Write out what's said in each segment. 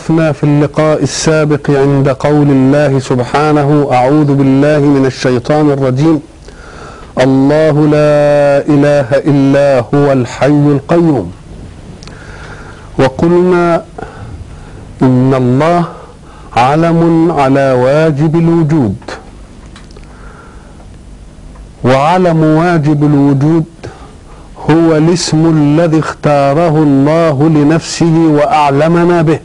وقفنا في اللقاء السابق عند قول الله سبحانه اعوذ بالله من الشيطان الرجيم الله لا اله الا هو الحي القيوم وقلنا ان الله علم على واجب الوجود وعلم واجب الوجود هو الاسم الذي اختاره الله لنفسه واعلمنا به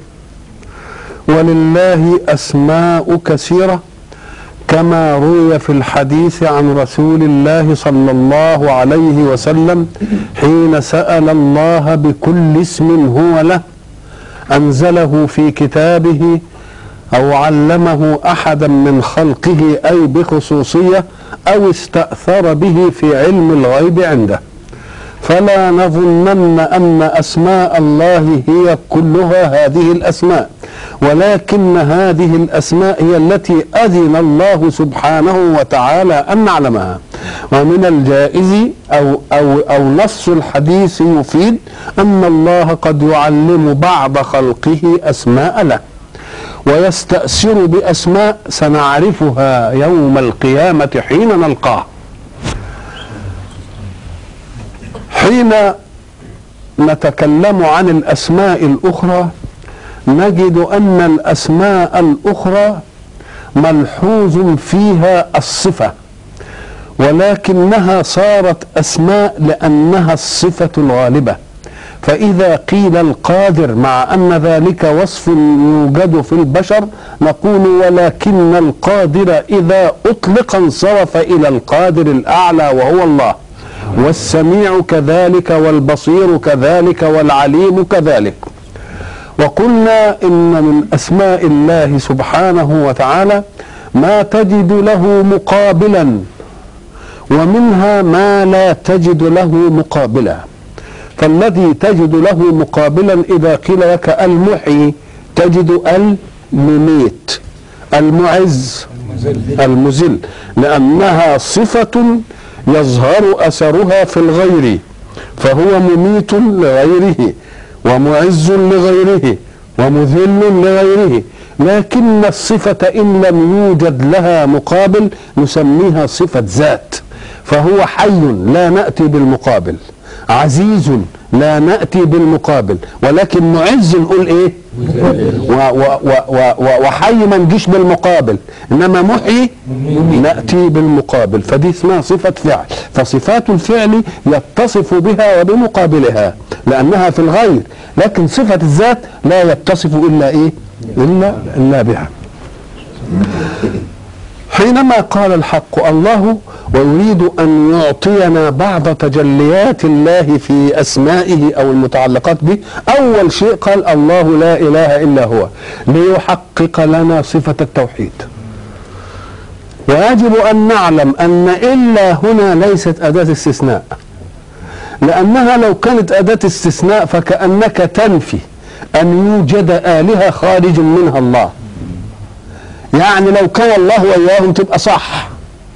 ولله اسماء كثيره كما روي في الحديث عن رسول الله صلى الله عليه وسلم حين سال الله بكل اسم هو له انزله في كتابه او علمه احدا من خلقه اي بخصوصيه او استاثر به في علم الغيب عنده فلا نظنن ان اسماء الله هي كلها هذه الاسماء ولكن هذه الاسماء هي التي اذن الله سبحانه وتعالى ان نعلمها ومن الجائز او او او نص الحديث يفيد ان الله قد يعلم بعض خلقه اسماء له ويستأثر بأسماء سنعرفها يوم القيامة حين نلقاه حين نتكلم عن الأسماء الأخرى نجد أن الأسماء الأخرى ملحوظ فيها الصفة ولكنها صارت أسماء لأنها الصفة الغالبة فإذا قيل القادر مع أن ذلك وصف يوجد في البشر نقول ولكن القادر إذا أطلق انصرف إلى القادر الأعلى وهو الله والسميع كذلك والبصير كذلك والعليم كذلك وقلنا إن من أسماء الله سبحانه وتعالى ما تجد له مقابلا ومنها ما لا تجد له مقابلا فالذي تجد له مقابلا إذا قيل لك المحيي تجد المميت المعز المذل لأنها صفة يظهر أثرها في الغير فهو مميت لغيره ومعز لغيره ومذل لغيره لكن الصفة إن لم يوجد لها مقابل نسميها صفة ذات فهو حي لا نأتي بالمقابل عزيز لا نأتي بالمقابل ولكن معز نقول ايه و و و و وحي ما نجيش بالمقابل انما محيي نأتي بالمقابل فدي اسمها صفة فعل فصفات الفعل يتصف بها وبمقابلها لأنها في الغير لكن صفة الذات لا يتصف إلا ايه إلا إلا بها حينما قال الحق الله ويريد ان يعطينا بعض تجليات الله في اسمائه او المتعلقات به اول شيء قال الله لا اله الا هو ليحقق لنا صفه التوحيد ويجب ان نعلم ان الا هنا ليست اداه استثناء لانها لو كانت اداه استثناء فكانك تنفي ان يوجد الهه خارج منها الله يعني لو كان الله وإياهم تبقى صح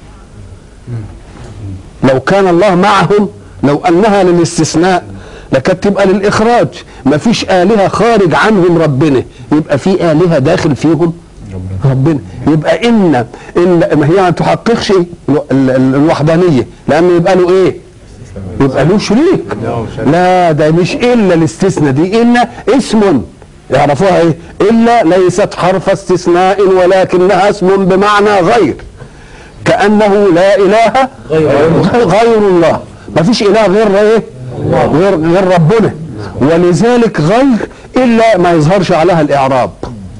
لو كان الله معهم لو أنها للاستثناء لكانت تبقى للإخراج ما فيش آلهة خارج عنهم ربنا يبقى في آلهة داخل فيهم ربنا يبقى إن إن ما هي ما تحققش الوحدانية لأنه يبقى له إيه؟ يبقى له شريك لا ده مش إلا الاستثناء دي إلا اسم يعرفوها ايه الا ليست حرف استثناء ولكنها اسم بمعنى غير كانه لا اله غير الله ما فيش اله غير ايه غير غير ربنا ولذلك غير الا ما يظهرش عليها الاعراب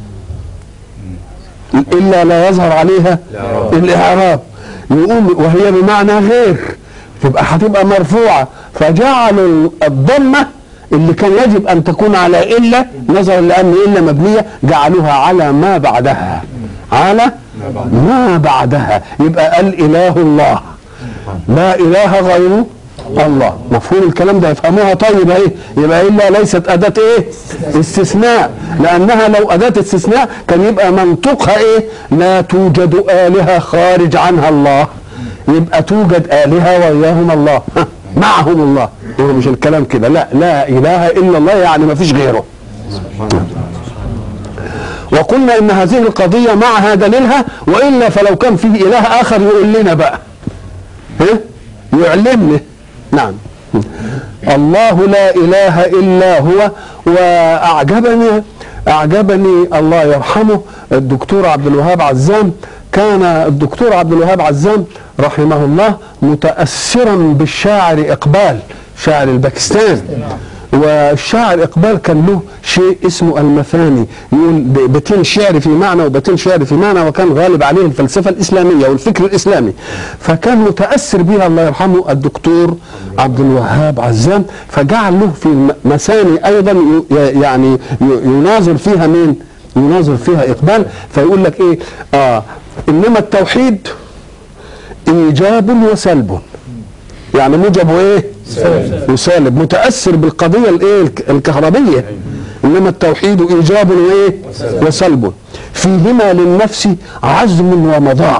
الا لا يظهر عليها الاعراب يقوم وهي بمعنى غير تبقى هتبقى مرفوعه فجعلوا الضمه اللي كان يجب ان تكون على الا نظرا لان الا مبنيه جعلوها على ما بعدها على ما بعدها يبقى الاله الله لا اله غيره الله مفهوم الكلام ده يفهموها طيب ايه يبقى الا ليست اداه ايه استثناء لانها لو اداه استثناء كان يبقى منطقها ايه لا توجد الهه خارج عنها الله يبقى توجد الهه وإياهم الله معهم الله هو مش الكلام كده لا لا اله الا الله يعني ما فيش غيره وقلنا ان هذه القضيه معها دليلها والا فلو كان فيه اله اخر يقول لنا بقى ها يعلمنا نعم الله لا اله الا هو واعجبني اعجبني الله يرحمه الدكتور عبد الوهاب عزام كان الدكتور عبد الوهاب عزام رحمه الله متاثرا بالشاعر اقبال شاعر الباكستان والشاعر اقبال كان له شيء اسمه المثاني يقول بيتين شعر في معنى وبيتين شعر في معنى وكان غالب عليه الفلسفه الاسلاميه والفكر الاسلامي فكان متاثر بها الله يرحمه الدكتور عبد الوهاب عزام فجعل له في مثاني ايضا ي- يعني ي- يناظر فيها مين؟ يناظر فيها اقبال فيقول لك ايه؟ اه انما التوحيد ايجاب وسلب يعني موجب وايه وسالب متاثر بالقضيه الايه الك- الكهربيه انما التوحيد ايجاب وايه وسلب فيهما للنفس عزم ومضاء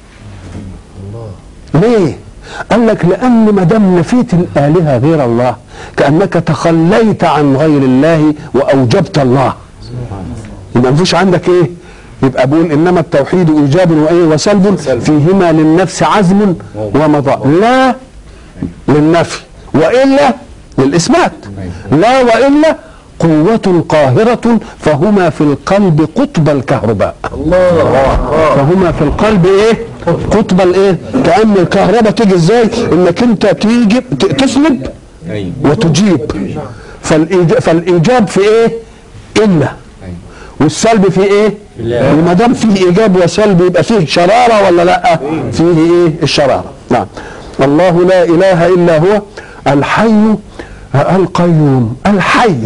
ليه قال لك لان ما دام نفيت الالهه غير الله كانك تخليت عن غير الله واوجبت الله يبقى مفيش عندك ايه يبقى بقول انما التوحيد ايجاب وايه وسلب فيهما للنفس عزم ومضاء لا للنفي والا للاثبات لا والا قوة قاهرة فهما في القلب قطب الكهرباء فهما في القلب ايه قطب الايه كأن الكهرباء تيجي ازاي انك انت تيجي ت- تسلب وتجيب فالإيجاب, فالايجاب في ايه الا والسلب في ايه وما دام فيه ايجاب وسلب يبقى فيه شراره ولا لا فيه ايه الشراره نعم الله لا اله الا هو الحي القيوم الحي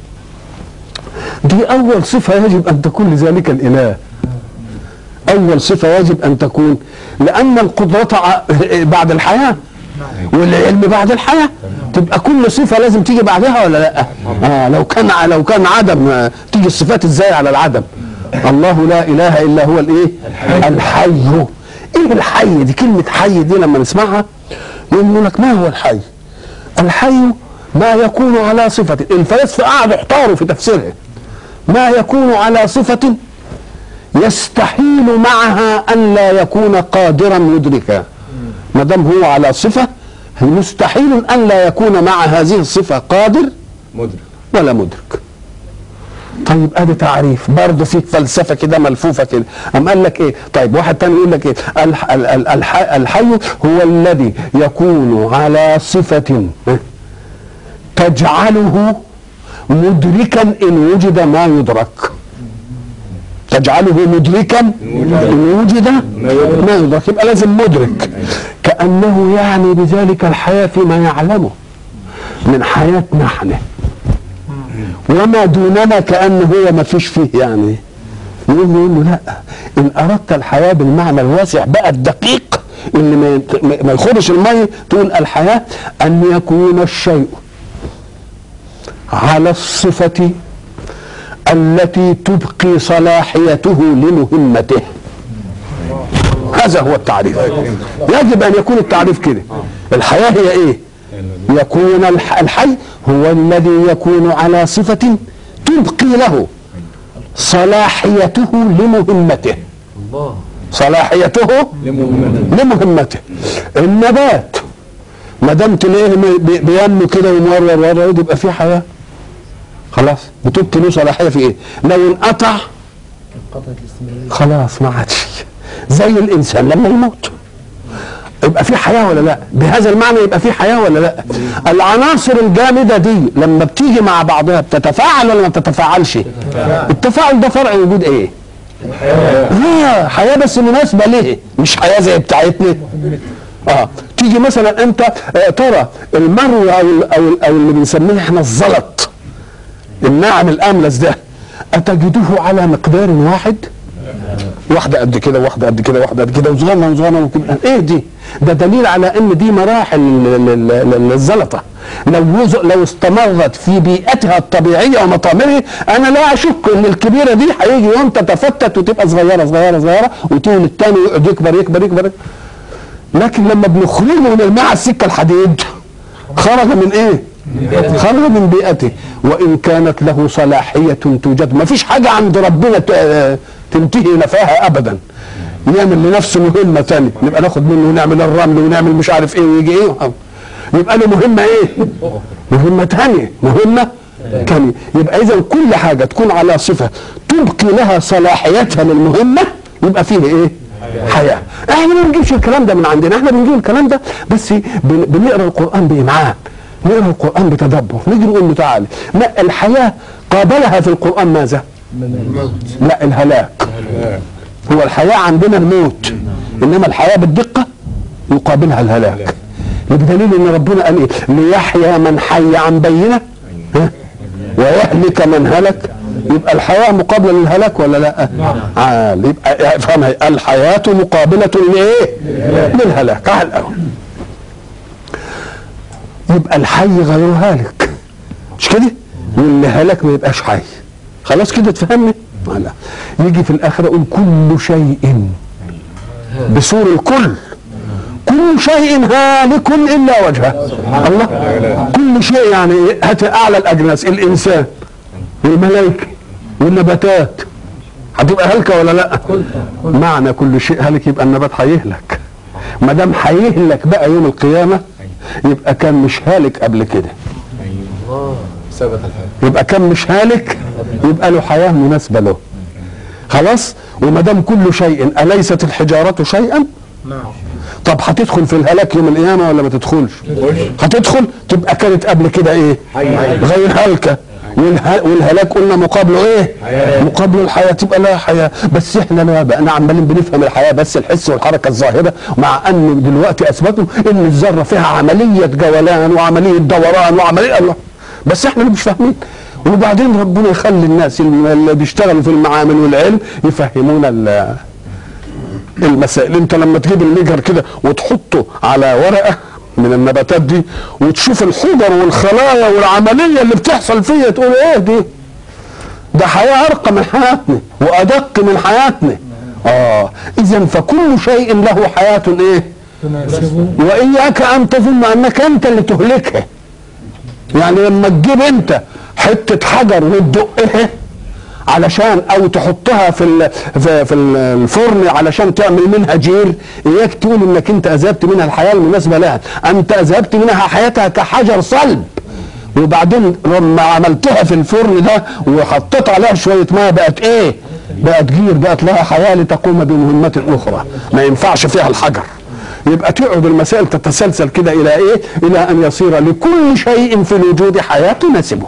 دي اول صفه يجب ان تكون لذلك الاله اول صفه يجب ان تكون لان القدره ع- بعد الحياه والعلم بعد الحياه تبقى كل صفه لازم تيجي بعدها ولا لا آه لو كان ع- لو كان عدم آه، تيجي الصفات ازاي على العدم الله لا اله الا هو الايه الحي ايه الحي دي كلمه حي دي لما نسمعها يقول لك ما هو الحي الحي ما يكون على صفه الفلاسفه قعدوا احتاروا في تفسيرها ما يكون على صفه يستحيل معها ان لا يكون قادرا مدركا ما دام هو على صفه مستحيل ان لا يكون مع هذه الصفه قادر مدرك ولا مدرك طيب ادي تعريف برضه في فلسفه كده ملفوفه كده ام قال لك ايه طيب واحد تاني يقول لك ايه الح ال- ال- الح الحي هو الذي يكون على صفه تجعله مدركا ان وجد ما يدرك تجعله مدركا ان وجد ما يدرك يبقى لازم مدرك كانه يعني بذلك الحياه فيما يعلمه من حياتنا احنا وما دوننا كأنه هو ما فيش فيه يعني يقول له يقول له لا إن أردت الحياة بالمعنى الواسع بقى الدقيق اللي ما يت- ما- ما يخرج المية تقول الحياة أن يكون الشيء على الصفة التي تبقي صلاحيته لمهمته هذا هو التعريف يجب أن يكون التعريف كده الحياة هي إيه يكون الح- الحي هو الذي يكون على صفة تبقي له صلاحيته لمهمته صلاحيته لمهمته النبات ما دام تلاقيه م- بي- بينمو كده ومورور ورور يبقى فيه حياه خلاص بتبقي له صلاحيه في ايه؟ لو انقطع خلاص ما عادش زي الانسان لما يموت يبقى في حياه ولا لا بهذا المعنى يبقى في حياه ولا لا العناصر الجامده دي لما بتيجي مع بعضها بتتفاعل ولا ما بتتفاعلش التفاعل ده فرع وجود ايه اه حياه بس مناسبه ليه مش حياه زي بتاعتنا اه تيجي مثلا انت آه ترى المرو او ال- او ال- او اللي بنسميه احنا الزلط الناعم الاملس ده اتجده على مقدار واحد واحدة قد كده واحدة قد كده واحدة قد كده وصغننة وصغننة وكده ايه دي؟ ده دليل على ان دي مراحل لل- لل- لل- للزلطة لو وز- لو استمرت في بيئتها الطبيعية ومطامرها انا لا اشك ان الكبيرة دي هيجي يوم تتفتت وتبقى صغيرة صغيرة صغيرة وتيجي للتاني ويقعد يكبر يكبر يكبر لكن لما بنخرجه من الماء على السكة الحديد خرج من ايه؟ خرج من بيئته وان كانت له صلاحيه توجد ما فيش حاجه عند ربنا ت- تنتهي نفاها ابدا يعمل لنفسه مهمه ثانيه نبقى ناخد منه ونعمل الرمل ونعمل مش عارف ايه ويجي ايه يبقى له مهمه ايه مهمه ثانيه مهمه ثانيه يبقى اذا كل حاجه تكون على صفه تبقي لها صلاحيتها للمهمه يبقى فيه ايه حياه احنا ما بنجيبش الكلام ده من عندنا احنا بنجيب الكلام ده بس بن- بنقرا القران بامعان نقرا القران بتدبر نيجي نقول له تعالى ما الحياه قابلها في القران ماذا لا الهلاك هو الحياه عندنا الموت انما الحياه بالدقه يقابلها الهلاك بدليل ان ربنا قال ايه ليحيى من حي عن بينه ها؟ ويهلك من هلك يبقى الحياه مقابله للهلاك ولا لا؟ عال يبقى افهمها الحياه مقابله لايه؟ للهلاك على الاول يبقى الحي غير هالك مش كده؟ واللي هلك ما يبقاش حي خلاص كده تفهمني؟ لا يجي في الاخر يقول كل شيء بسور الكل كل شيء هالك الا وجهه الله كل شيء يعني إيه؟ هات اعلى الاجناس الانسان والملائكه والنباتات هتبقى هلكه ولا لا؟ معنى كل شيء هالك يبقى النبات هيهلك ما دام هيهلك بقى يوم القيامه يبقى كان مش هالك قبل كده ثبت الحال يبقى كان مش هالك يبقى له حياه مناسبه له خلاص وما دام كل شيء اليست الحجاره شيئا طب هتدخل في الهلاك يوم القيامه ولا ما تدخلش هتدخل تبقى كانت قبل كده ايه غير هلكه والها- والهلاك قلنا مقابله ايه مقابله الحياه تبقى لها حياه بس احنا لا بقى عمالين بنفهم الحياه بس الحس والحركه الظاهره مع ان دلوقتي اثبتوا ان الذره فيها عمليه جولان وعمليه دوران وعمليه الله بس احنا اللي مش فاهمين وبعدين ربنا يخلي الناس اللي بيشتغلوا في المعامل والعلم يفهمونا ال- المسائل انت لما تجيب المجهر كده وتحطه على ورقه من النباتات دي وتشوف الحجر والخلايا والعمليه اللي بتحصل فيها تقول ايه دي ده حياه ارقى من حياتنا وادق من حياتنا اه اذا فكل شيء له حياه ايه واياك ان تظن انك انت اللي تهلكها يعني لما تجيب انت حته حجر وتدقها علشان او تحطها في ال- في, في ال- الفرن علشان تعمل منها جير اياك تقول انك انت اذهبت منها الحياه المناسبه لها انت اذهبت منها حياتها كحجر صلب وبعدين لما عملتها في الفرن ده وحطيت عليها شويه ميه بقت ايه بقت جير بقت لها حياه لتقوم بمهمات اخرى ما ينفعش فيها الحجر يبقى تقعد المسائل تتسلسل كده الى ايه الى ان يصير لكل شيء في الوجود حياه تناسبه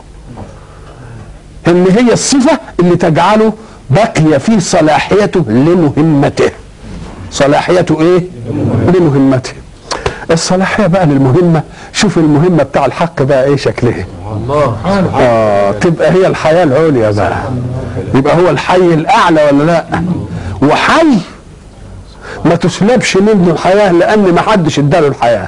ان هي الصفه اللي تجعله بقي في صلاحيته لمهمته صلاحيته ايه لمهمته الصلاحيه بقى للمهمه شوف المهمه بتاع الحق بقى ايه شكلها الله اه تبقى هي الحياه العليا بقى يبقى هو الحي الاعلى ولا لا وحي ما تسلبش منه الحياه لان ما حدش اداله الحياه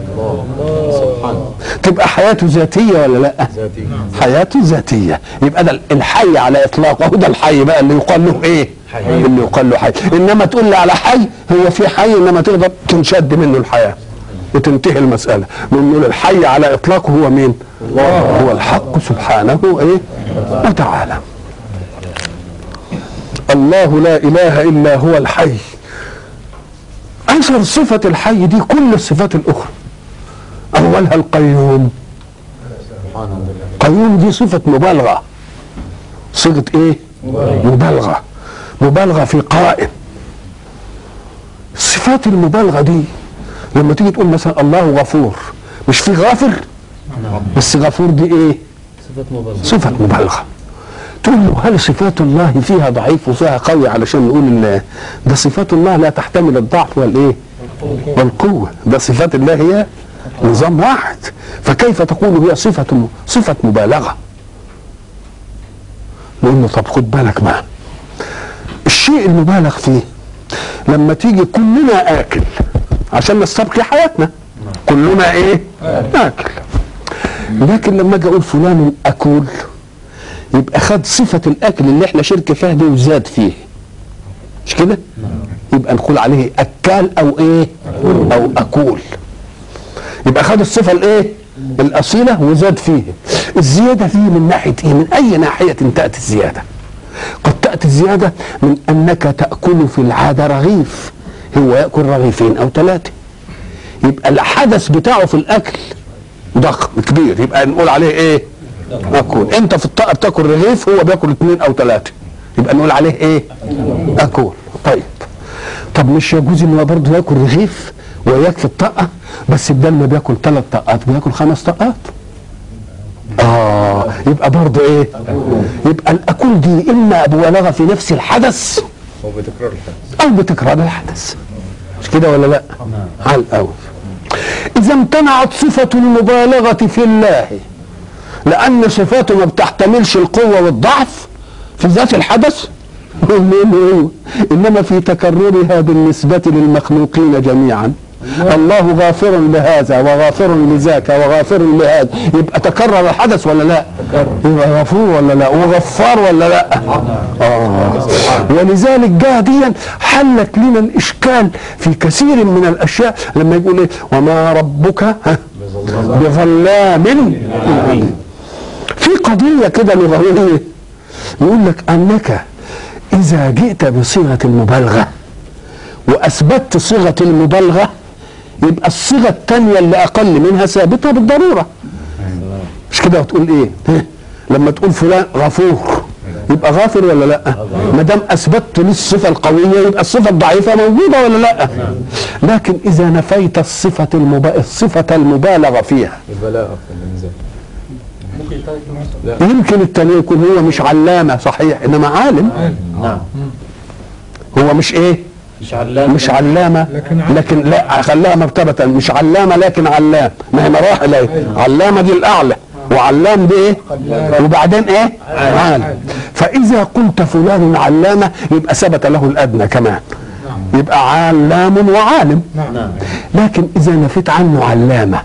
تبقى حياته ذاتيه ولا لا ذاتي حياته ذاتيه يبقى ده الحي على اطلاقه هو ده الحي بقى اللي يقال له ايه حي. اللي يقال له حي انما تقول لي على حي هو في حي انما تقدر تنشد منه الحياه وتنتهي المساله نقول الحي على اطلاقه هو مين الله هو الحق سبحانه ايه وتعالى الله لا اله الا هو الحي اثر صفه الحي دي كل الصفات الاخرى اولها القيوم سبحانه وتعالى قيوم دي صفة مبالغة صيغة ايه مبالغة مبالغة في قائم صفات المبالغة دي لما تيجي تقول مثلا الله غفور مش في غافر بس غفور دي ايه صفة مبالغة صفة مبالغة تقول له هل صفات الله فيها ضعيف وفيها قوي علشان نقول ان ده صفات الله لا تحتمل الضعف والايه والقوة ده صفات الله هي نظام واحد فكيف تقول هي صفة صفة مبالغة نقول له طب خد بالك بقى الشيء المبالغ فيه لما تيجي كلنا آكل عشان نستبقي حياتنا كلنا ايه آكل لكن لما اجي اقول فلان اكول يبقى خد صفة الأكل اللي احنا شركة فيها دي وزاد فيه مش كده؟ يبقى نقول عليه أكال أو إيه؟ أو أكول يبقى خد الصفة الإيه؟ الاصيله وزاد فيه الزياده فيه من ناحيه ايه من اي ناحيه تاتي الزياده قد تاتي الزياده من انك تاكل في العاده رغيف هو ياكل رغيفين او ثلاثه يبقى الحدث بتاعه في الاكل ضخم كبير يبقى نقول عليه ايه اكل انت في الطاقه بتاكل رغيف هو بياكل اثنين او ثلاثه يبقى نقول عليه ايه اكل طيب طب مش يجوز ان هو برضه ياكل رغيف ويكفي الطاقه بس بدل ما بياكل ثلاث طاقات بياكل خمس طاقات اه يبقى برضه ايه يبقى الاكل دي اما مبالغه في نفس الحدث هو بتكرار الحدث او بتكرار الحدث مش كده ولا لا على الاول اذا امتنعت صفه المبالغه في الله لان صفاته ما بتحتملش القوه والضعف في ذات الحدث انما في تكررها بالنسبه للمخلوقين جميعا الله غافر لهذا وغافر لذاك وغافر لهذا يبقى تكرر الحدث ولا لا يبقى غفور ولا لا وغفار ولا لا آه. ولذلك جاء ديا حلت لنا الاشكال في كثير من الاشياء لما يقول ايه وما ربك ها، بظلام للعبيد. في قضيه كده لغويه يقول لك انك اذا جئت بصيغه المبالغه واثبتت صيغه المبالغه يبقى الصيغه الثانيه اللي اقل منها ثابته بالضروره مش كده وتقول ايه ها؟ لما تقول فلان غفور يبقى غافر ولا لا ما دام اثبتت لي الصفه القويه يبقى الصفه الضعيفه موجوده ولا لا لكن اذا نفيت الصفه المبا... الصفه المبالغه فيها البلاغه في الانزال يمكن التاني يكون هو مش علامه صحيح انما عالم نعم هو مش ايه مش علام مش علامة لكن لا خلاها مرتبة مش علامة لكن علام ما هي مراحل ايه علامة دي الأعلى وعلام دي ايه وبعدين ايه عالم فإذا قلت فلان علامة يبقى ثبت له الأدنى كمان يبقى علام وعالم نعم لكن إذا نفيت عنه علامة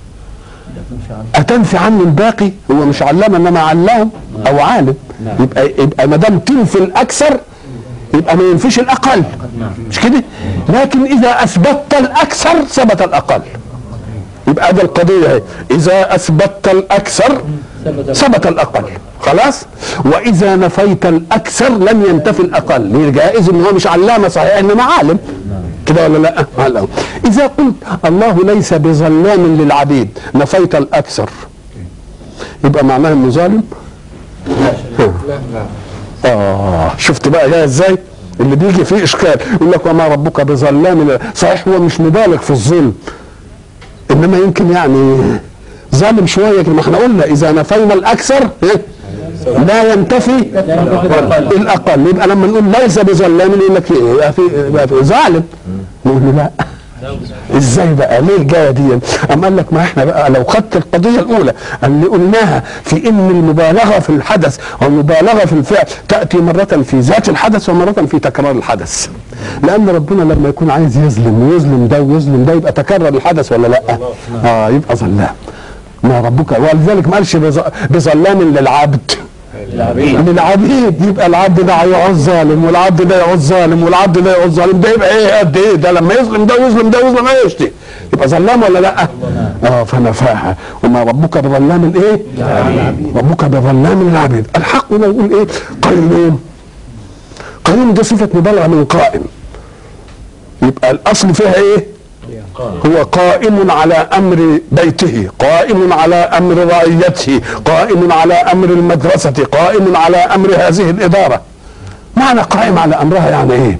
أتنفي عنه الباقي هو مش علامة إنما علام أو عالم نعم. يبقى يبقى ما دام تنفي الأكثر يبقى ما ينفيش الأقل نعم مش كده لكن اذا اثبتت الاكثر ثبت الاقل يبقى ده القضيه اهي اذا اثبتت الاكثر ثبت ثبت الاقل خلاص واذا نفيت الاكثر لم ينتفي الاقل جائز ان هو مش علامه صحيح انما عالم كده ولا لا علم. اذا قلت الله ليس بظلام للعبيد نفيت الاكثر يبقى معناه انه ظالم لا لا اه شفت بقى جاي ازاي اللي بيجي فيه اشكال يقول لك وما ربك بظلام لل- صحيح هو مش مبالغ في الظلم انما يمكن يعني ظالم شويه كده ما احنا قلنا اذا نفينا الاكثر إيه؟ لا ينتفي الاقل يبقى لما نقول ليس بظلام يقول لك ايه يبقى في يبقى في ظالم نقول له لا ازاي بقى ليه الجايه دي اما قال لك ما احنا بقى لو خدت القضيه الاولى اللي قلناها في ان المبالغه في الحدث والمبالغه في الفعل تاتي مره في ذات الحدث ومره في تكرار الحدث لان ربنا لما يكون عايز يظلم ويظلم ده ويظلم ده يبقى تكرر الحدث ولا لا اه يبقى ظلام ما ربك ولذلك ما قالش بظ- بظلام للعبد العبيد للعبيد يبقى العبد ده هيعوز ظالم والعبد ده يعوز ظالم والعبد ده يعوز ظالم ده يبقى ايه قد ايه ده لما يظلم ده ويظلم ده ويظلم ايش دي يبقى ظلام ولا لا؟ اه فنفاها وما ربك بظلام الايه؟ ربك بظلام للعبيد الحق هنا يقول ايه؟ قيوم قيوم دي صفه مبالغه من قائم يبقى الاصل فيها ايه؟ هو قائم على امر بيته قائم على امر رعيته قائم على امر المدرسه قائم على امر هذه الاداره معنى قائم على امرها يعني ايه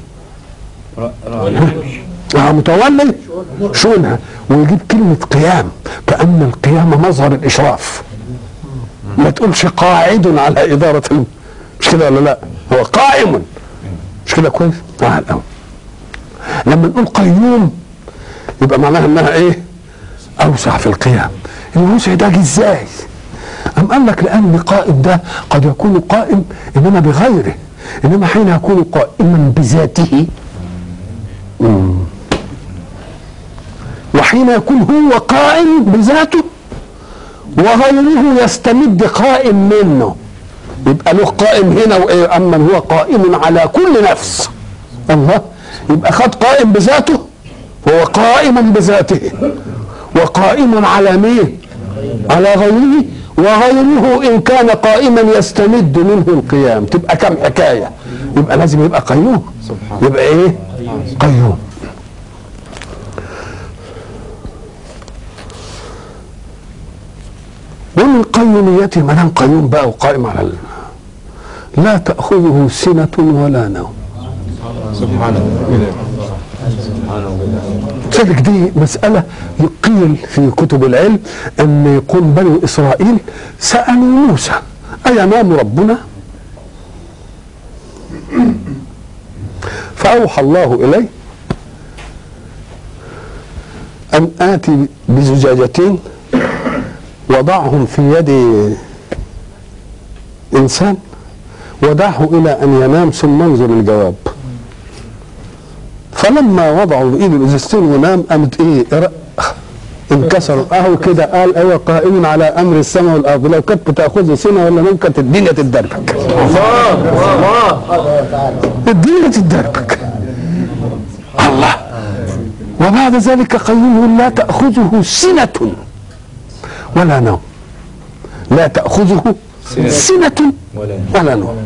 آه متولي شؤونها ويجيب كلمة قيام كأن القيام مظهر الإشراف ما تقولش قاعد على إدارة الم... مش كده ولا لا هو قائم مش كده كويس آه الأول لما نقول قيوم يبقى معناها انها ايه اوسع في القيام الوسع ده جه ازاي ام قال لك لان قائم ده قد يكون قائم انما بغيره انما حين يكون قائما بذاته مم. وحين يكون هو قائم بذاته وغيره يستمد قائم منه يبقى له قائم هنا وايه اما هو قائم على كل نفس الله يبقى خد قائم بذاته هو قائم بذاته وقائم على مين على غيره وغيره ان كان قائما يستمد منه القيام تبقى كم حكايه يبقى لازم يبقى قيوم يبقى ايه قيوم ومن قيوميته ما دام قيوم بقى وقائم على ال... لا تأخذه سنة ولا نوم سبحانه وبحمده سبحانه وبحمده لذلك دي مسألة يقيل في كتب العلم أن يقوم بنو إسرائيل سألوا موسى أينام ربنا فأوحى الله إليه أن آتي بزجاجتين وضعهم في يد إنسان ودعه إلى أن ينام ثم انظر الجواب فلما وضعوا بايده الازازتين ونام قامت ايه ر- انكسروا اهو كده قال ايوه قائم على امر السماء والارض لو كانت بتاخذه سنه ولا نوم كانت الدنيا تتدربك الدنيا تتدربك الله وبعد ذلك قيوم لا تاخذه سنه ولا نوم لا تاخذه سنه ولا ولا نوم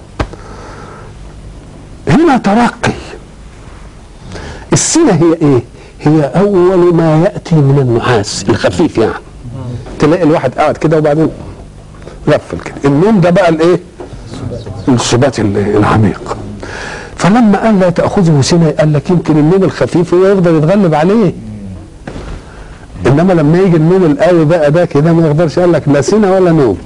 هنا ترقي السنة هي ايه هي اول ما يأتي من النحاس الخفيف يعني تلاقي الواحد قاعد كده وبعدين غفل كده النوم ده بقى الايه السبات ال- العميق فلما قال لا تأخذه سنة قال لك يمكن النوم الخفيف هو يفضل يتغلب عليه انما لما يجي النوم القوي بقى ده كده ما يقدرش قال لك لا سنة ولا نوم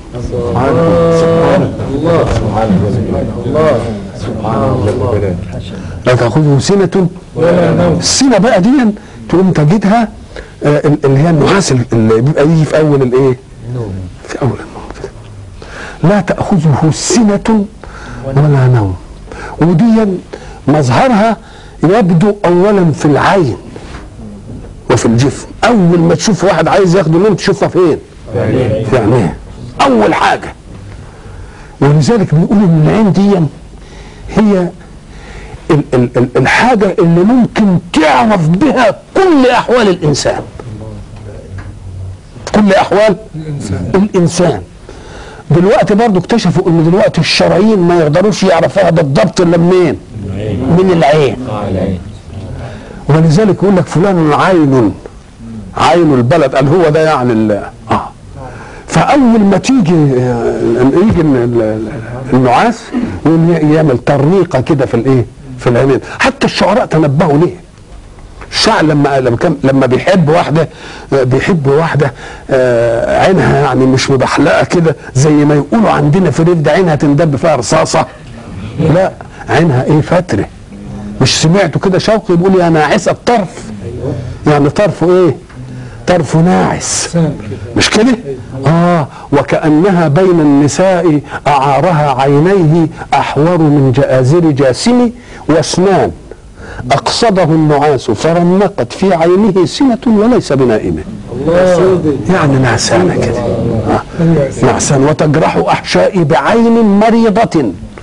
سبحانه وبحمده لا تأخذه سنة السنة بقى دي تقوم تجدها آه، ال- اللي هي النحاس ال- اللي بيبقى يجي في أول الإيه؟ في أول النوم كده. لا تأخذه سنة ولا نوم ودي مظهرها يبدو أولا في العين وفي الجسم أول ما تشوف واحد عايز ياخد نوم تشوفها فين؟ في عينيه أول حاجة ولذلك بيقولوا إن العين دي هي ال- ال- ال- الحاجة اللي ممكن تعرف بها كل أحوال الإنسان كل أحوال الإنسان, الإنسان. دلوقتي برضو اكتشفوا ان دلوقتي الشرايين ما يقدروش يعرفوها بالضبط الا منين؟ من العين آه العين ولذلك يقول لك فلان عين عين البلد قال هو ده يعني ال- اه فاول ما تيجي آه، يجي ال- ال- النعاس يقوم ي- يعمل طريقه كده في الايه في العينين حتى الشعراء تنبهوا ليه الشاعر لما لما كان لما بيحب واحده آه، بيحب واحده آه، عينها يعني مش مبحلقه كده زي ما يقولوا عندنا في الريف ده عينها تندب فيها رصاصه لا عينها ايه فتره مش سمعتوا كده شوقي بيقول يا ناعسه الطرف يعني طرفه ايه طرفه ناعس مش كده اه وكانها بين النساء اعارها عينيه احور من جآزر جاسم واسنان اقصده النعاس فرنقت في عينه سنة وليس بنائمة يعني نعسانة كده آه. نعسان وتجرح احشائي بعين مريضة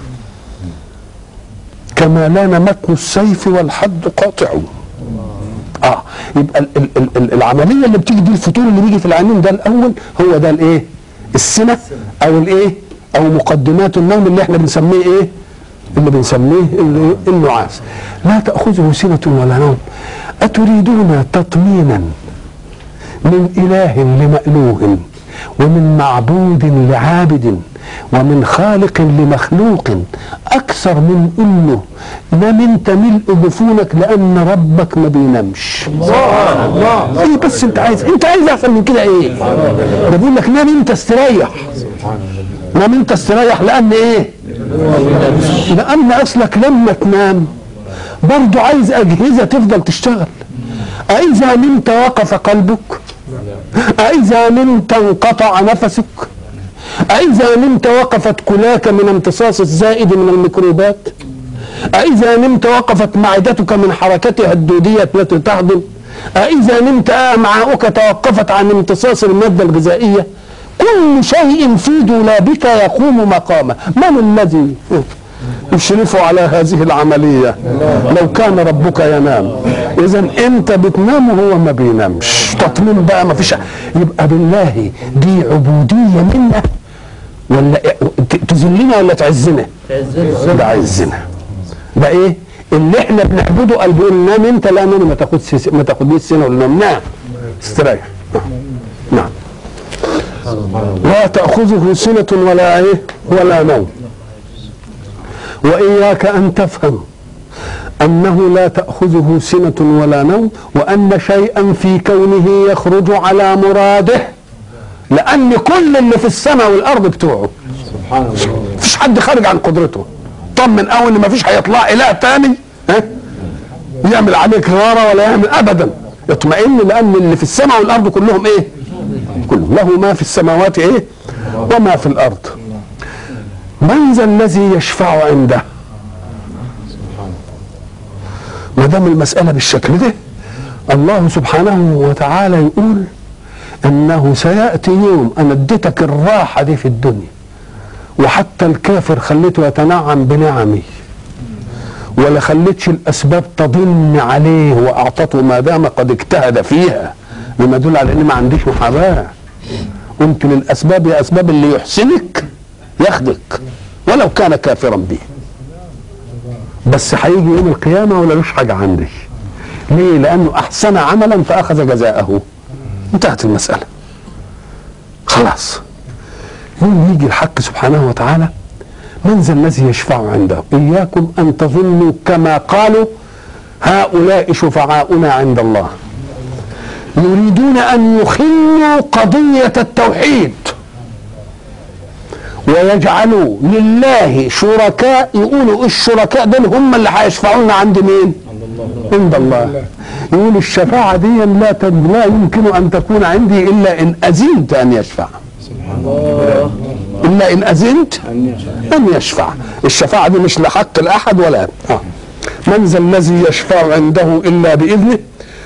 كما لان متن السيف والحد قاطع اه يبقى ال ال ال ال العمليه اللي بتيجي دي الفتور اللي بيجي في العينين ده الاول هو ده الايه السنه او الايه او مقدمات النوم اللي احنا بنسميه ايه اللي بنسميه ال- النعاس لا تاخذه سنه ولا نوم اتريدون تطمينا من اله لمألوه ومن معبود لعابد ومن خالق لمخلوق اكثر من انه نام انت ملء جفونك لان ربك ما بينامش الله الله ايه بس انت عايز انت عايز احسن من كده ايه ده بيقول لك نام انت استريح نام انت استريح لان ايه لان اصلك لما تنام برضو عايز اجهزه تفضل تشتغل أإذا نمت وقف قلبك أإذا نمت انقطع نفسك أإذا نمت وقفت كلاك من امتصاص الزائد من الميكروبات أإذا نمت وقفت معدتك من حركتها الدودية التي تهضم أإذا نمت أمعاؤك توقفت عن امتصاص المادة الغذائية كل شيء في دولابك يقوم مقامه من الذي يشرفوا على هذه العملية لو كان ربك ينام إذا أنت بتنام وهو ما بينامش تطمين بقى ما فيش يبقى بالله دي عبودية منا ولا ت- تذلنا ولا تعزنا؟ ده عزنا ده ايه؟ اللي احنا بنعبده قال بيقول نام انت لا نام ما تاخدش ما تاخدنيش سنه ولا نام نام استريح نعم لا تأخذه سنة ولا ايه ولا نوم وإياك أن تفهم أنه لا تأخذه سنة ولا نوم وأن شيئا في كونه يخرج على مراده لأن كل اللي في السماء والأرض بتوعه سبحان الله مفيش حد خارج عن قدرته طمن قوي ان مفيش هيطلع اله تاني ها يعمل عليك غاره ولا يعمل ابدا اطمئن لان اللي في السماء والارض كلهم ايه كلهم له ما في السماوات ايه وما في الارض من ذا الذي يشفع عنده ما دام المساله بالشكل ده الله سبحانه وتعالى يقول انه سياتي يوم انا اديتك الراحه دي في الدنيا وحتى الكافر خليته يتنعم بنعمي ولا خليتش الاسباب تضن عليه واعطته ما دام قد اجتهد فيها مما يدل على ان ما عنديش محاباه قلت للاسباب يا اسباب اللي يحسنك ياخدك ولو كان كافرا به بس هيجي يوم القيامه ولا لوش حاجه عندي ليه لانه احسن عملا فاخذ جزاءه انتهت المساله خلاص يوم يجي الحق سبحانه وتعالى من ذا الذي يشفع عنده إياكم أن تظنوا كما قالوا هؤلاء شفعاؤنا عند الله يريدون أن يخلوا قضية التوحيد ويجعلوا لله شركاء يقولوا الشركاء دول هم اللي هيشفعوا لنا عند مين؟ عند الله يقول الشفاعة دي لا تن- لا يمكن أن تكون عندي إلا إن أذنت أن يشفع إلا إن أذنت أن يشفع الشفاعة دي مش لحق الأحد ولا آه. من ذا الذي يشفع عنده إلا بإذنه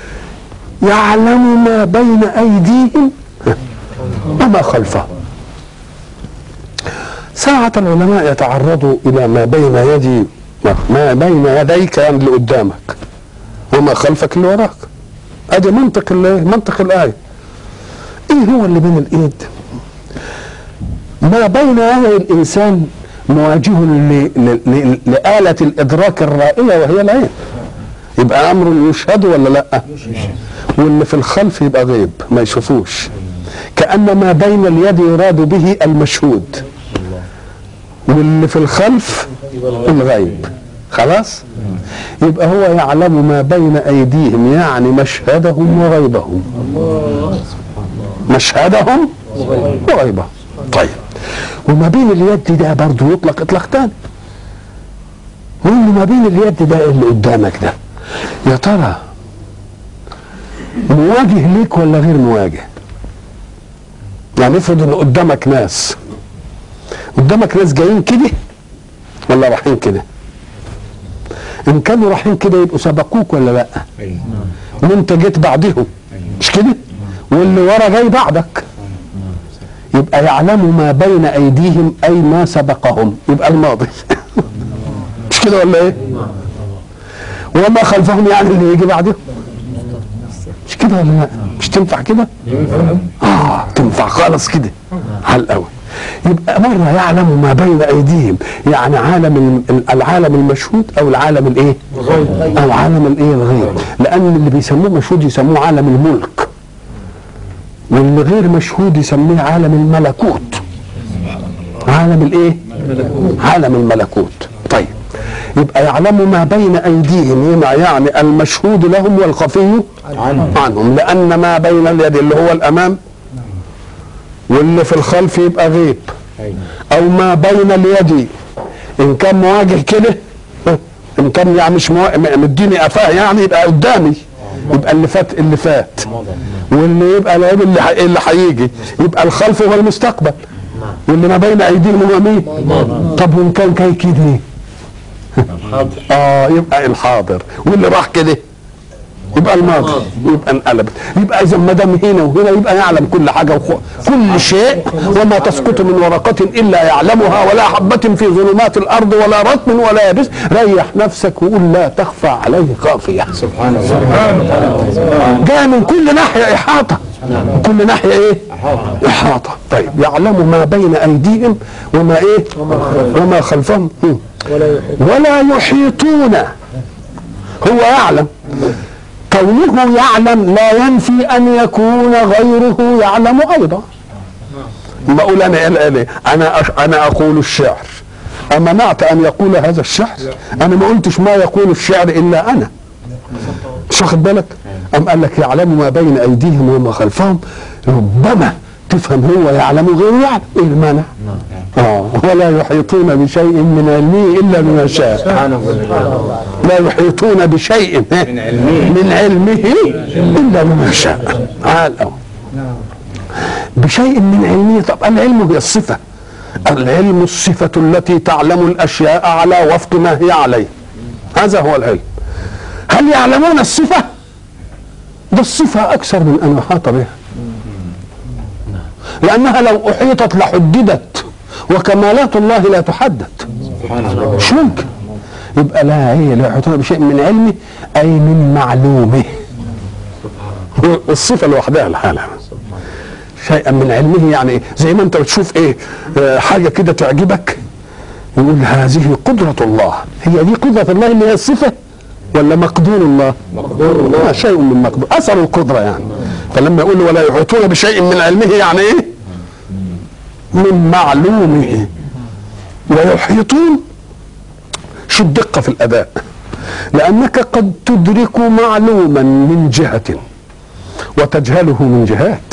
يعلم ما بين أيديهم وما خلفهم ساعة العلماء يتعرضوا إلى ما بين يدي ما بين يديك يعني اللي قدامك وما خلفك اللي وراك ادي منطق ال- منطق الآية ايه هو اللي بين الايد ما بين يدي الانسان مواجه ل- ل- ل- لآلة الإدراك الرائية وهي العين يبقى أمر يشهد ولا لأ واللي في الخلف يبقى غيب ما يشوفوش كأن ما بين اليد يراد به المشهود واللي في الخلف الغيب خلاص يبقى هو يعلم ما بين أيديهم يعني مشهدهم وغيبهم مشهدهم وغيبهم طيب وما بين اليد ده برضه يطلق اطلاق تاني وان ما بين اليد ده اللي قدامك ده يا ترى مواجه ليك ولا غير مواجه يعني افرض ان قدامك ناس قدامك ناس جايين كده ولا رايحين كده ان كانوا رايحين كده يبقوا سبقوك ولا لا أيوة. وانت جيت بعدهم مش كده واللي ورا جاي بعدك يبقى يعلم ما بين ايديهم اي ما سبقهم يبقى الماضي مش كده ولا ايه وما خلفهم يعني اللي يجي بعدهم مش كده ولا لا مش تنفع كده اه تنفع خالص كده على الاول يبقى مرة يعلم ما بين أيديهم يعني عالم ال- العالم المشهود أو العالم الإيه؟ أو عالم الإيه الغيب لأن اللي بيسموه مشهود يسموه عالم الملك واللي غير مشهود يسميه عالم الملكوت عالم الإيه؟ عالم الملكوت طيب يبقى يعلم ما بين أيديهم هنا يعني المشهود لهم والخفي عنهم. عنهم لأن ما بين اليد اللي هو الأمام واللي في الخلف يبقى غيب أيوة. او ما بين اليد ان كان مواجه كده ان كان يعني مش موا- م- مديني قفاه يعني يبقى قدامي يبقى اللي فات اللي فات واللي يبقى العيب اللي ح- اللي هيجي يبقى الخلف هو المستقبل واللي ما بين ايديهم هو مين طب وان كان كي كده حاضر اه يبقى الحاضر واللي راح كده يبقى الماضي يبقى انقلبت يبقى اذا ما دام هنا وهنا يبقى يعلم كل حاجه وخ... كل شيء وما تسقط من ورقه الا يعلمها ولا حبه في ظلمات الارض ولا رطب ولا يابس ريح نفسك وقول لا تخفى عليه خافيه سبحان الله جاء من كل ناحيه احاطه من كل ناحيه ايه احاطه طيب يعلم ما بين ايديهم وما ايه وما خلفهم هم. ولا يحيطون هو يعلم كونه يعلم لا ينفي ان يكون غيره يعلم ايضا ما اقول انا قال قال إيه؟ انا أش- انا اقول الشعر امنعت ان يقول هذا الشعر انا ما قلتش ما يقول الشعر الا انا مش واخد بالك ام قال لك يعلم ما بين ايديهم وما خلفهم ربما تفهم هو يعلم غيره يعلم ايه المانع اه ولا يحيطون بشيء من علمه الا بما شاء سبحانه وتعالى لا يحيطون بشيء من علمه. من علمه الا بما شاء تعال أهو. بشيء من علمه طب العلم هي الصفه العلم الصفه التي تعلم الاشياء على وفق ما هي عليه هذا هو العلم هل يعلمون الصفه ده الصفه اكثر من ان احاط بها لانها لو احيطت لحددت وكمالات الله لا تحدد سبحان الله مش ممكن يبقى لا هي لا يحيطون بشيء من علمه اي من معلومه الصفه لوحدها لحالها شيئا من علمه يعني إيه؟ زي ما انت بتشوف ايه آه، حاجه كده تعجبك يقول هذه قدره الله هي دي قدره الله اللي هي الصفه ولا مقدور الله مقدور آه الله شيء من مقدور اثر القدره يعني فلما يقول ولا يحيطون بشيء من علمه يعني ايه من معلومه ويحيطون شو الدقة في الأداء لأنك قد تدرك معلوما من جهة وتجهله من جهات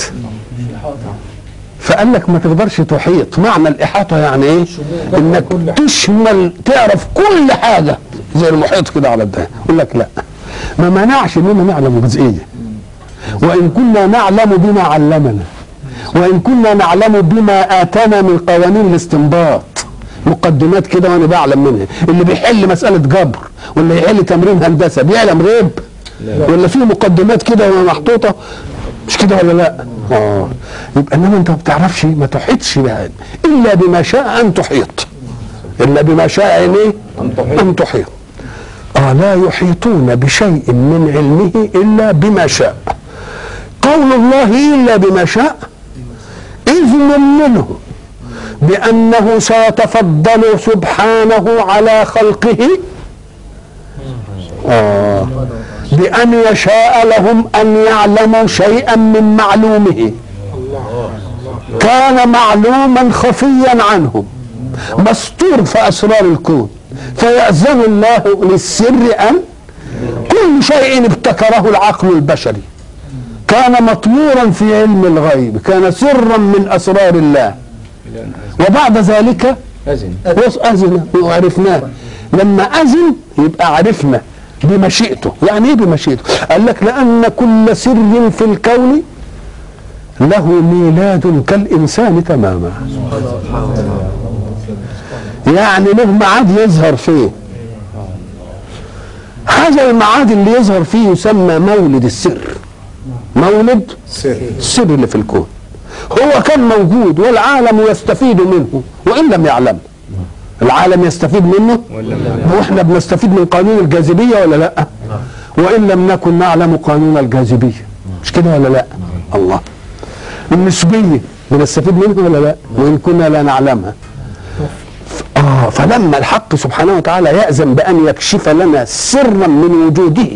فقال لك ما تقدرش تحيط معنى الإحاطة يعني إيه إنك تشمل تعرف كل حاجة زي المحيط كده على الدهن يقول لك لا ما منعش إننا نعلم جزئية وإن كنا نعلم بما علمنا وإن كنا نعلم بما آتانا من قوانين الاستنباط مقدمات كده وانا بعلم منها اللي بيحل مساله جبر ولا يحل تمرين هندسه بيعلم غيب ولا في مقدمات كده محطوطه مش كده ولا لا اه يبقى انما انت ما بتعرفش ما تحيطش بها الا بما شاء ان تحيط الا بما شاء ان ايه أن تحيط. ان تحيط اه لا يحيطون بشيء من علمه الا بما شاء قول الله الا بما شاء اذن منه بأنه سيتفضل سبحانه على خلقه آه بأن يشاء لهم أن يعلموا شيئا من معلومه كان معلوما خفيا عنهم مستور في أسرار الكون فيأذن الله للسر أن كل شيء ابتكره العقل البشري كان مطمورا في علم الغيب كان سرا من أسرار الله إلى أن وبعد ذلك أذن أذن وعرفناه لما أذن يبقى عرفنا بمشيئته يعني ايه بمشيئته قال لك لأن كل سر في الكون له ميلاد كالإنسان تماما يعني له ميعاد يظهر فيه هذا الميعاد اللي يظهر فيه يسمى مولد السر مولد سر السر اللي في الكون هو كان موجود والعالم يستفيد منه وان لم يعلم العالم يستفيد منه ولا لا واحنا بنستفيد من قانون الجاذبيه ولا لا وان لم نكن نعلم قانون الجاذبيه مش كده ولا لا الله النسبيه بنستفيد منها ولا لا وان كنا لا نعلمها ف- اه فلما الحق سبحانه وتعالى يأذن بأن يكشف لنا سرا من وجوده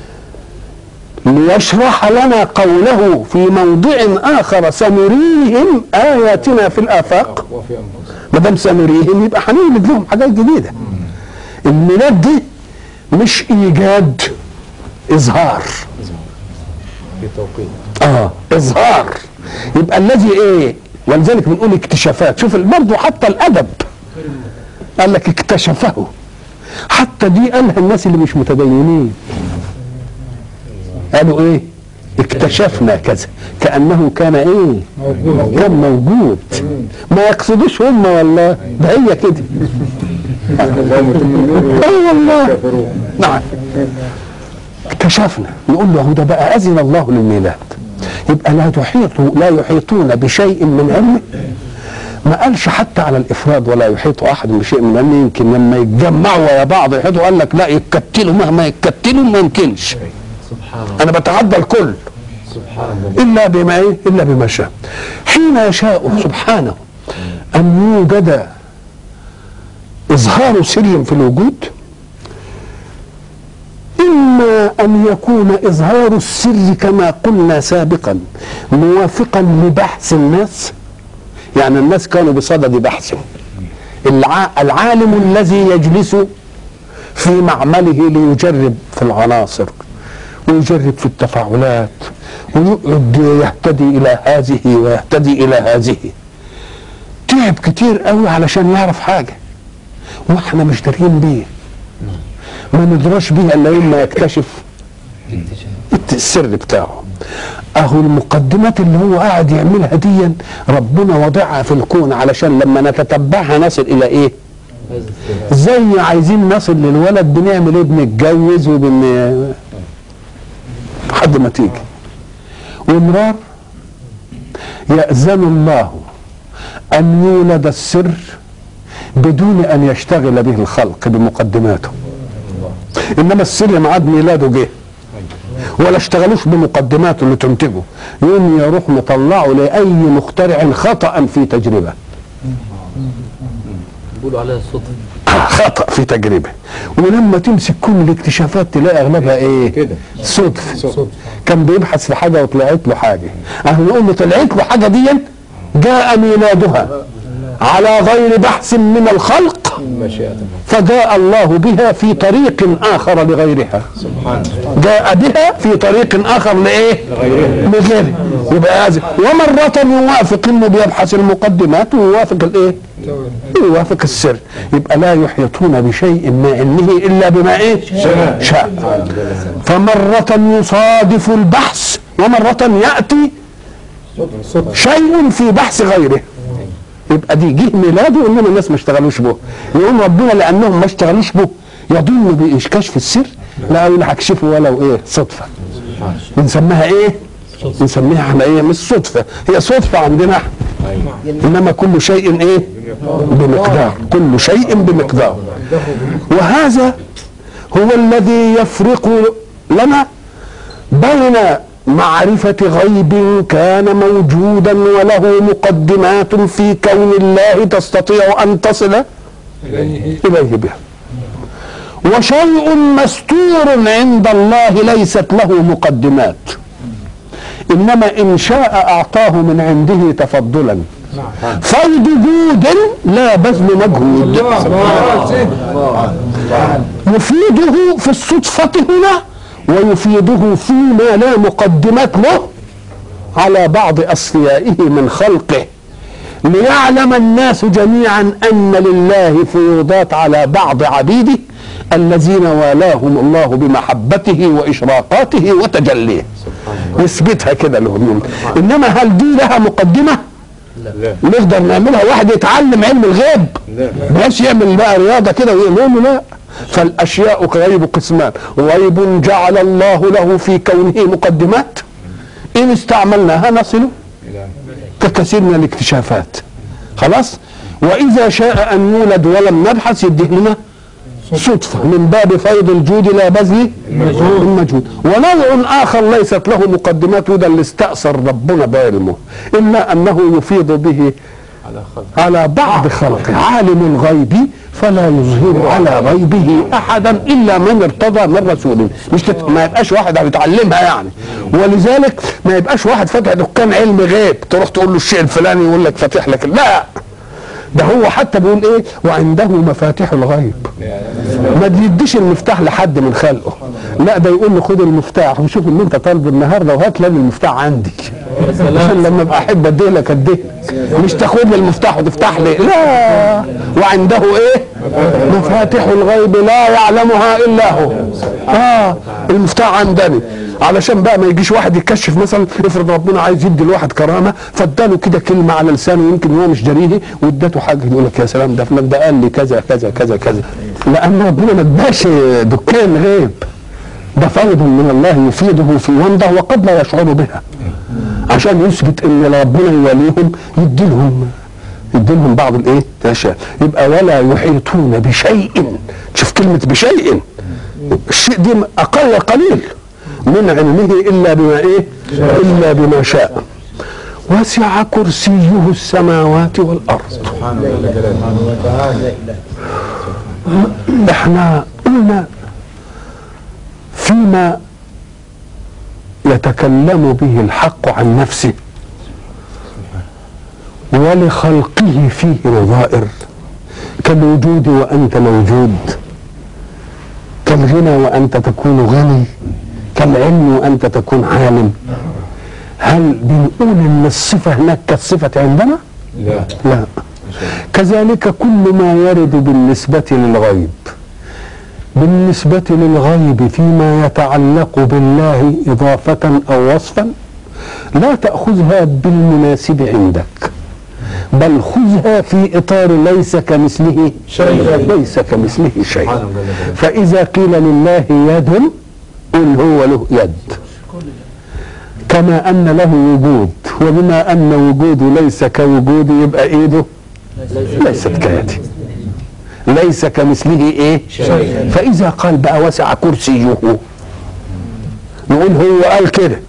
ليشرح لنا قوله في موضع آخر سنريهم آياتنا في الآفاق وفي أنفسهم ما دام سنريهم يبقى هنولد لهم حاجات جديدة الميلاد دي مش إيجاد إظهار في توقيت اه اظهار يبقى الذي ايه ولذلك بنقول اكتشافات شوف برضه حتى الادب قال لك اكتشفه حتى دي قالها الناس اللي مش متدينين قالوا ايه اكتشفنا كذا كانه كان ايه موجود كان موجود ما يقصدوش هم والله ده هي كده الله متم نوره اه والله كافرون نعم كشفنا نقول له هو ده بقى اذن الله للميلاد يبقى لا تحيط لا يحيطون بشيء من علمه ما قالش حتى على الافراد ولا يحيط احد بشيء من علمه يمكن لما يتجمعوا ويا بعض يحيطوا قال لك لا يتكتلوا مهما يتكتلوا ما يمكنش سبحان انا بتعدى الكل سبحان الله الا بما ايه الا بما شاء حين يشاء سبحانه ان يوجد اظهار سر في الوجود اما ان يكون اظهار السر كما قلنا سابقا موافقا لبحث الناس يعني الناس كانوا بصدد بحث الع- العالم الذي يجلس في معمله ليجرب في العناصر ويجرب في التفاعلات ويقعد يهتدي الى هذه ويهتدي الى هذه تعب كتير قوي علشان يعرف حاجه واحنا مش دارين بيه ما ندراش بيه الا لما يكتشف السر بتاعه اهو المقدمات اللي هو قاعد يعملها دي ربنا وضعها في الكون علشان لما نتتبعها نصل الى ايه هذا السر. زي عايزين نصل للولد بنعمل ايه بنتجوز وبن لحد ما تيجي ومرار يأذن الله أن يولد السر بدون أن يشتغل به الخلق بمقدماته إنما السر ميعاد ميلاده جه ولا اشتغلوش بمقدماته اللي تنتجه يوم يروح مطلعه لأي مخترع خطأ في تجربة بيقولوا عليها الصدفة خطأ في تجربة ولما تمسك كل الاكتشافات تلاقي اغلبها ايه كده. صدف صدف. كان بيبحث في حاجة وطلعت له حاجة اهو نقول له طلعت له حاجة دي جاء ميلادها على غير بحث من الخلق مشيئة الله فجاء الله بها في طريق اخر لغيرها سبحانه جاء بها في طريق اخر لايه لغيره يبقى هذا ومرة يوافق انه بيبحث المقدمات ويوافق الايه يوافق السر يبقى لا يحيطون بشيء من علمه الا بما ايه شاء. شاء فمرة يصادف البحث ومرة يأتي صدفة شيء في بحث غيره يبقى دي جه ميلاده انما الناس ما اشتغلوش به يقول ربنا لانهم ما اشتغلوش به يظن بكشف السر لا يقول هكشفه ولو ايه صدفه بنسميها ايه بنسميها احنا ايه مش صدفه هي صدفه عندنا احنا انما كل شيء ايه بمقدار كل شيء بمقدار وهذا هو الذي يفرق لنا بين معرفة غيب كان موجودا وله مقدمات في كون الله تستطيع أن تصل إليه بها وشيء مستور عند الله ليست له مقدمات إنما إن شاء أعطاه من عنده تفضلا فيض جود لا بذل مجهود يفيده في الصدفة هنا ويفيده فيما لا مقدمات له على بعض أصفيائه من خلقه ليعلم الناس جميعا أن لله فيوضات على بعض عبيده الذين والاهم الله بمحبته وإشراقاته وتجليه يثبتها كده لهم إنما هل دي لها مقدمة؟ لا نقدر نعملها واحد يتعلم علم الغيب لا بس يعمل بقى رياضه كده ويقول له لا فالاشياء غيب قسمان غيب جعل الله له في كونه مقدمات ان استعملناها نصل إلى ككثير من الاكتشافات خلاص واذا شاء ان يولد ولم نبحث يديه لنا صدفة من باب فيض الجود لا بذل المجهود ونوع آخر ليست له مقدمات وده اللي استأثر ربنا بعلمه إلا أنه يفيض به على خلق على بعض خلقه عالم الغيب فلا يظهر على غيبه احدا الا من ارتضى من رسوله مش تت... ما يبقاش واحد بيتعلمها يعني ولذلك ما يبقاش واحد فاتح دكان علم غيب تروح تقول له الشيء الفلاني يقول لك فاتح لك لا ده هو حتى بيقول ايه وعنده مفاتيح الغيب ما بيديش المفتاح لحد من خلقه لا ده يقول له خد المفتاح وشوف اللي انت طالبه النهارده وهات لي المفتاح عندي عشان لما ابقى احب اديه لك اديه مش تاخد لي المفتاح وتفتح لي لا وعنده ايه مفاتيح الغيب لا يعلمها الا هو اه المفتاح عندني علشان بقى ما يجيش واحد يكشف مثلا افرض ربنا عايز يدي لواحد كرامه فاداله كده كلمه على لسانه يمكن هو مش جريه وادته حاجه يقول لك يا سلام ده فلان ده قال لي كذا كذا كذا كذا لان ربنا ما اداش دكان غيب ده فوض من الله يفيده في يمضة وقد لا يشعر بها عشان يثبت ان ربنا يوليهم يديلهم يديلهم بعض الايه الاشياء يبقى ولا يحيطون بشيء شوف كلمه بشيء الشيء دي اقل قليل من علمه الا بما ايه الا بما شاء وسع كرسيه السماوات والارض سبحانه جل جلاله احنا قلنا فيما يتكلم به الحق عن نفسه ولخلقه فيه نظائر كالوجود وانت موجود كالغنى وانت تكون غني كالعلم وانت تكون عالم هل بنقول ان الصفه هناك كالصفه عندنا؟ لا لا كذلك كل ما يرد بالنسبة للغيب بالنسبة للغيب فيما يتعلق بالله إضافة أو وصفا لا تأخذها بالمناسب عندك بل خذها في إطار ليس كمثله شيء. ليس كمثله شيء سبحانه جل جلاله فإذا قيل لله يد قل هو له يد كما أن له وجود وبما أن وجوده ليس كوجودي يبقى إيده ليست كيدي ليس كمثله ايه شيء. فاذا قال بقى وسع كرسيه نقول هو قال كده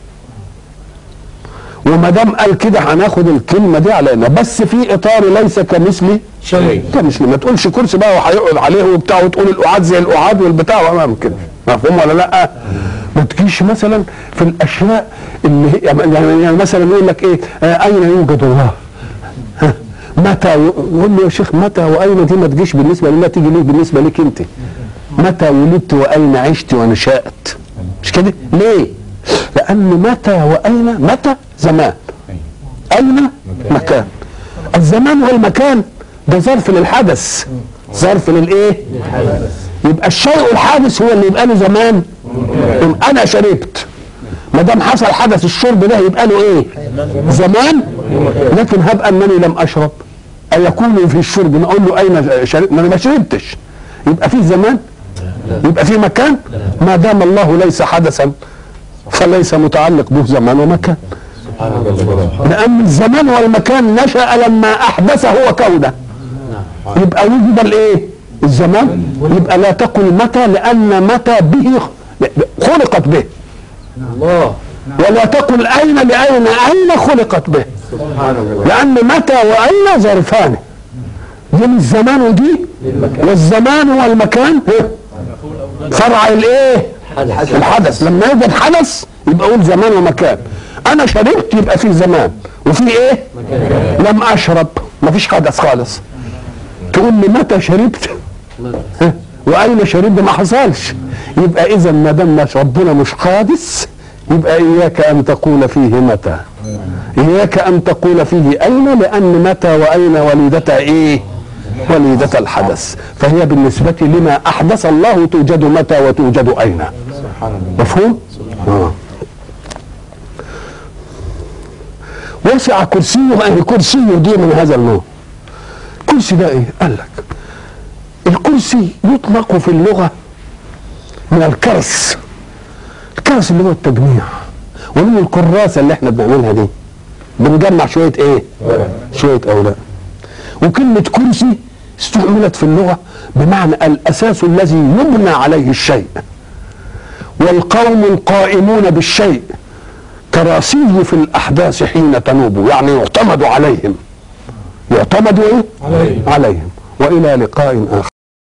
وما دام قال كده هناخد الكلمه دي علينا بس في اطار ليس كمثله شيء. كمثله ما تقولش كرسي بقى وهيقعد عليه وبتاع وتقول القعاد زي القعاد والبتاع وما كده مفهوم ولا لا؟ ما تجيش مثلا في الاشياء اللي هي يعني يعني مثلا يقول لك ايه آه اين يوجد الله؟ ها، متى و- يقول له يا شيخ متى واين دي ما تجيش بالنسبه لله تيجي ليه بالنسبه لك انت متى ولدت واين عشت ونشات مش كده ليه لان متى واين متى زمان اين مكان الزمان والمكان ده ظرف للحدث ظرف للايه يبقى الشيء الحادث هو اللي يبقى له زمان يقوم انا شربت ما دام حصل حدث الشرب ده يبقى له ايه زمان لكن هب انني لم اشرب ايكون في الشرب نقول له اين شربت ما انا ما شربتش يبقى في زمان يبقى في مكان ما دام الله ليس حدثا فليس متعلق به زمان ومكان سبحانه جل جلاله لان الزمان والمكان نشا لما احدث هو كونه يبقى وجد الايه الزمان يبقى لا تقل متى لان متى به خلقت به الله ولا تقل اين لاين اين خلقت به سبحانه جل جلاله لان متى واين ظرفان دي من الزمان ودي والزمان والمكان فرع الايه حدث الحدث لما يوجد حدث يبقى اقول زمان ومكان انا شربت يبقى في زمان وفي ايه لم اشرب مفيش حدث خالص تقول لي متى شربت ها؟ واين شربت ما حصلش يبقى اذا ما دام ربنا مش حادث يبقى اياك ان تقول فيه متى اياك ان تقول فيه اين لان متى واين وليدتا ايه وليدة الحدث فهي بالنسبة لما أحدث الله توجد متى وتوجد أين سبحانه جل مفهوم؟ آه. وسع كرسيه أي كرسيه دي من هذا النوع الكرسي ده ايه؟ قال لك الكرسي يطلق في اللغة من الكرس الكرس اللي هو التجميع ومن الكراسة اللي احنا بنعملها دي بنجمع شوية ايه؟ شوية أوراق وكلمة كرسي استعملت في اللغة بمعنى الأساس الذي يبنى عليه الشيء والقوم القائمون بالشيء كراسي في الأحداث حين تنوب يعني يعتمد عليهم يعتمد إيه؟ عليهم. عليهم وإلى لقاء آخر